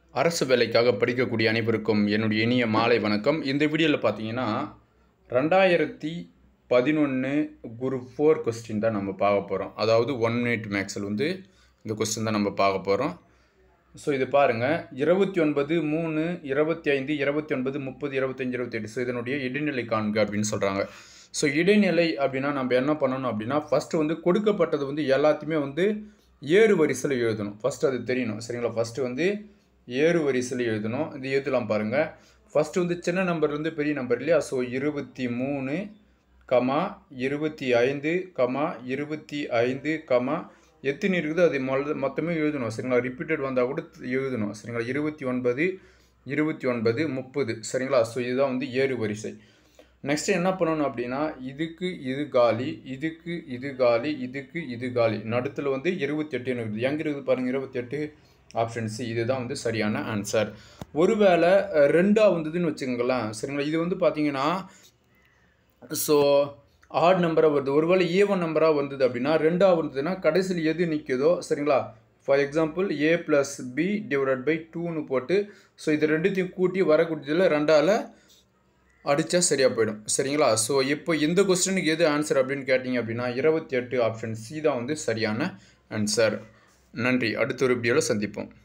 அரசு வேலைக்காக படிக்கக்கூடிய அனைவருக்கும் என்னுடைய இனிய மாலை வணக்கம் இந்த வீடியோவில் பார்த்தீங்கன்னா ரெண்டாயிரத்தி பதினொன்று குரூப் ஃபோர் கொஸ்டின் தான் நம்ம பார்க்க போகிறோம் அதாவது ஒன் மினிட் மேக்ஸில் வந்து இந்த கொஸ்டின் தான் நம்ம பார்க்க போகிறோம் ஸோ இது பாருங்கள் இருபத்தி ஒன்பது மூணு இருபத்தி ஐந்து இருபத்தி ஒன்பது முப்பது இருபத்தஞ்சி இருபத்தெட்டு ஸோ இதனுடைய இடைநிலை காண்க அப்படின்னு சொல்கிறாங்க ஸோ இடைநிலை அப்படின்னா நம்ம என்ன பண்ணணும் அப்படின்னா ஃபஸ்ட்டு வந்து கொடுக்கப்பட்டது வந்து எல்லாத்தையுமே வந்து ஏறு வரிசையில் எழுதணும் ஃபஸ்ட்டு அது தெரியணும் சரிங்களா ஃபஸ்ட்டு வந்து ஏறு வரிசையில் எழுதணும் இது எழுதலாம் பாருங்கள் ஃபஸ்ட்டு வந்து சின்ன நம்பர்லேருந்து பெரிய நம்பர் இல்லையா ஸோ இருபத்தி மூணு கமா இருபத்தி ஐந்து கமா இருபத்தி ஐந்து கமா எத்தனை இருக்குதோ அது மொத மொத்தமே எழுதணும் சரிங்களா ரிப்பீட்டட் வந்தால் கூட எழுதணும் சரிங்களா இருபத்தி ஒன்பது இருபத்தி ஒன்பது முப்பது சரிங்களா ஸோ இதுதான் வந்து ஏறு வரிசை நெக்ஸ்ட் என்ன பண்ணணும் அப்படின்னா இதுக்கு இது காலி இதுக்கு இது காலி இதுக்கு இது காலி நடுத்தில் வந்து இருபத்தெட்டு இருக்குது எங்கே இருக்குது பாருங்கள் இருபத்தெட்டு ஆப்ஷன் சி இதுதான் வந்து சரியான ஆன்சர் ஒருவேளை அஹ், ரெண்டா வந்ததுன்னு வச்சுக்கோங்களேன் சரிங்களா இது வந்து பார்த்தீங்கன்னா ஸோ ஆட் நம்பராக வருது ஒருவேளை ஏவன் நம்பராக வந்தது அப்படின்னா ரெண்டாக வந்ததுன்னா கடைசியில் எது நிற்குதோ சரிங்களா for example A plus B divided by டூன்னு போட்டு ஸோ இது ரெண்டுத்தையும் கூட்டி வரக்கூடியதில் ரெண்டால் அடித்தா சரியாக போயிடும் சரிங்களா ஸோ இப்போ இந்த கொஸ்டினுக்கு எது ஆன்சர் அப்படின்னு கேட்டிங்க அப்படின்னா இருபத்தி எட்டு ஆப்ஷன் சி தான் வந்து சரியான ஆன்சர் நன்றி அடுத்த ஒரு வீடியோவில் சந்திப்போம்